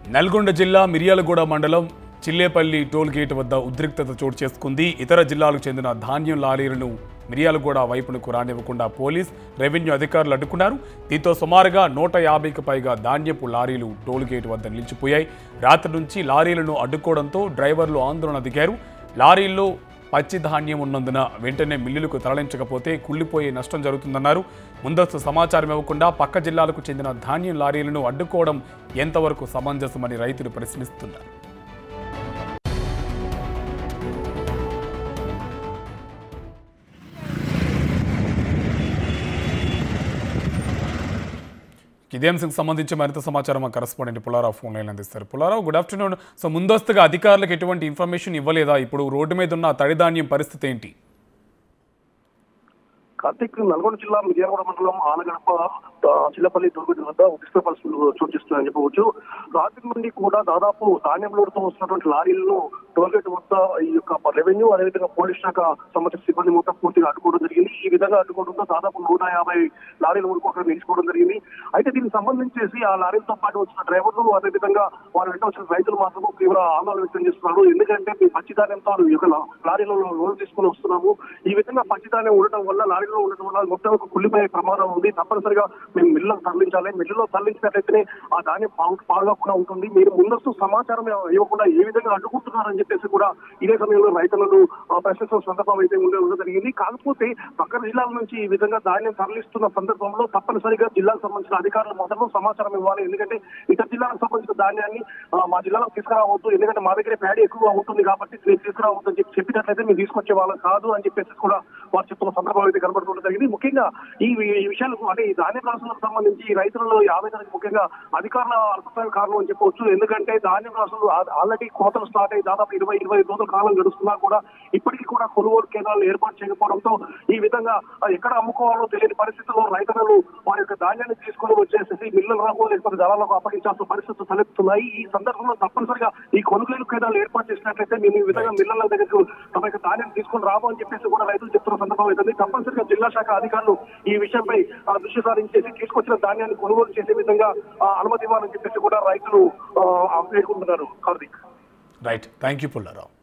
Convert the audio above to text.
నల్గొండ జిల్లా మిర్యాలగూడ మండలం చిల్లేపల్లి toll gate వద్ద ఉద్రిక్తత చోటు చేసుకుంది ఇతర జిల్లాలకు చెందిన ధాన్యం లారీలను మిర్యాలగూడ వైపునకు రానివ్వకుండా పోలీస్ రెవెన్యూ అధికారులు అడ్డుకున్నారు దీంతో సుమారుగా నూట యాభైకి పైగా ధాన్యపు లారీలు టోల్ గేట్ వద్ద నిలిచిపోయాయి రాత్రి నుంచి లారీలను అడ్డుకోవడంతో డ్రైవర్లు ఆందోళన దిగారు లారీల్లో పచ్చి ధాన్యం ఉన్నందున వెంటనే మిల్లులకు తరలించకపోతే కుళ్ళిపోయే నష్టం జరుగుతుందన్నారు ముందస్తు సమాచారం ఇవ్వకుండా పక్క జిల్లాలకు చెందిన ధాన్యం లారీలను అడ్డుకోవడం ఎంతవరకు సమంజసమని రైతులు ప్రశ్నిస్తున్నారు ఇదే అంశంకి సంబంధించి మరింత సమాచారం మా కరస్పాండెంట్ పులారావు ఫోన్ లైన్ అందిస్తారు పులారావు గుడ్ ఆఫ్టర్నూన్ సో ముందస్తుగా అధికారులకు ఎటువంటి ఇన్ఫర్మేషన్ ఇవ్వలేదా ఇప్పుడు రోడ్డు మీద ఉన్న తడిధాన్యం పరిస్థితి ఏంటి కార్తీక్ నల్గొండ జిల్లా మిర్యాలగూడ మండలం ఆలగడప ఆ, చిల్లపల్లి దుర్గతి వద్ద ఉద్రిక్త పరిస్థితులు చోటు చేస్తున్నాయని చెప్పవచ్చు రాత్రి నుండి కూడా దాదాపు ధాన్యం లోడుతో వస్తున్నటువంటి లారీలను టోల్గేట్ వద్ద ఈ యొక్క రెవెన్యూ అదేవిధంగా పోలీస్ శాఖ సంబంధించిన సిబ్బంది మొత్తం పూర్తిగా అడ్డుకోవడం జరిగింది ఈ విధంగా అడ్డుకోవడంతో దాదాపు నూట యాభై లారీల వరకు అక్కడ నిలిచిపోవడం జరిగింది అయితే దీనికి సంబంధించేసి ఆ లారీలతో పాటు వచ్చిన డ్రైవర్లు అదేవిధంగా వారి వెంట వచ్చిన రైతులు మాత్రం తీవ్ర ఆందోళన వ్యక్తం చేస్తున్నారు ఎందుకంటే మేము పచ్చి ధాన్యంతో ఈ యొక్క లా- లారీలలో లోన్ తీసుకుని వస్తున్నాము ఈ విధంగా పచ్చి ధాన్యం ఉండటం వల్ల లారీలో ఉండటం వల్ల మొత్తం ఒక కుళ్ళిపోయే ప్రమాదం ఉంది తప్పనిసరిగా మేము మిల్లులో తరలించాలి మిల్లులో తరలించినట్లయితేనే ఆ ధాన్యం పాడు పాడుగాకుండా ఉంటుంది మీరు ముందస్తు సమాచారం ఇవ్వకుండా ఏ విధంగా అడ్డుకుంటున్నారని చెప్పేసి కూడా ఇదే సమయంలో రైతులను ఆ, ప్రశ్నిస్తున్న సందర్భం అయితే ఉండే ఉండడం జరిగింది కాకపోతే పక్కన జిల్లాల నుంచి ఈ విధంగా ధాన్యం తరలిస్తున్న సందర్భంలో తప్పనిసరిగా జిల్లాకు సంబంధించిన అధికారులు మాత్రం సమాచారం ఇవ్వాలి ఎందుకంటే ఇతర జిల్లాలకు సంబంధించిన ధాన్యాన్ని ఆ, మా జిల్లాలో తీసుకురావద్దు ఎందుకంటే మా దగ్గర ప్యాడీ ఎక్కువగా ఉంటుంది కాబట్టి మీరు తీసుకురావద్దు అని చెప్పి చెప్పినట్లయితే మేము తీసుకొచ్చే వాళ్ళం కాదు అని చెప్పేసి కూడా వారు చెప్తున్న సందర్భం అయితే కనబడుతుండడం జరిగింది ముఖ్యంగా ఈ ఈ విషయాలకు అంటే ఈ ధాన్య రాసులకు సంబంధించి ఈ రైతులలో ఈ ఆవేదనకు ముఖ్యంగా అధికారుల అల్పసాయ కారణం అని చెప్పవచ్చు ఎందుకంటే ధాన్యం రాసులు ఆల్రెడీ కోతలు స్టార్ట్ అయ్యి దాదాపు ఇరవై ఇరవై ఐదు రోజుల కాలం గడుస్తున్నా కూడా ఇప్పటికీ కూడా కొనుగోలు కేంద్రాలు ఏర్పాటు చేయకపోవడంతో ఈ విధంగా ఆ, ఎక్కడ అమ్ముకోవాలో తెలియని పరిస్థితుల్లో రైతులను వారి యొక్క ధాన్యాన్ని తీసుకుని వచ్చేసేసి మిల్లులకు లేకపోతే దళాలకు అప్పగించాల్సిన పరిస్థితులు తలెత్తున్నాయి ఈ సందర్భంలో తప్పనిసరిగా ఈ కొనుగోలు కేంద్రాలు ఏర్పాటు చేసినట్లయితే మేము ఈ విధంగా మిల్లల దగ్గరకు తమ యొక్క ధాన్యం తీసుకొని రాము అని చెప్పేసి కూడా రైతులు చెప్తున్న సందర్భం అవుతుంది తప్పనిసరిగా జిల్లా శాఖ అధికారులు ఈ విషయంపై ఆ, దృష్టి సారించేసి తీసుకొచ్చిన ధాన్యాన్ని కొనుగోలు చేసే విధంగా ఆ, అనుమతి ఇవ్వాలని చెప్పేసి కూడా రైతులు ఆ, వేడుకుంటున్నారు Karthik right thank you Pullarao